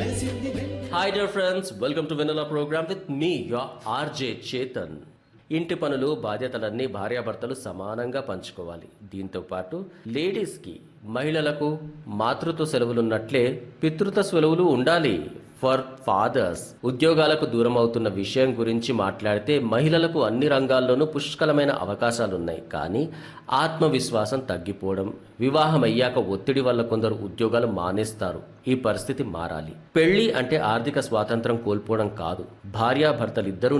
hi dear friends welcome to Vennela program with me your RJ Chetan ఇంటి పనులు బాధ్యతలన్నీ భార్యాభర్తలు సమానంగా పంచుకోవాలి దీంతో పాటు లేడీస్కి మహిళలకు మాతృత్వ సెలవులున్నట్లే పితృత్వ సెలవులు ఉండాలి ఫర్ ఫాదర్స్ ఉద్యోగాలకు దూరం అవుతున్న విషయం గురించి మాట్లాడితే మహిళలకు అన్ని రంగాల్లోనూ పుష్కలమైన అవకాశాలున్నాయి కానీ ఆత్మవిశ్వాసం తగ్గిపోవడం వివాహం అయ్యాక ఒత్తిడి వల్ల కొందరు ఉద్యోగాలు మానేస్తారు ఈ పరిస్థితి మారాలి పెళ్లి అంటే ఆర్థిక స్వాతంత్రం కోల్పోవడం కాదు భార్యాభర్తలిద్దరూ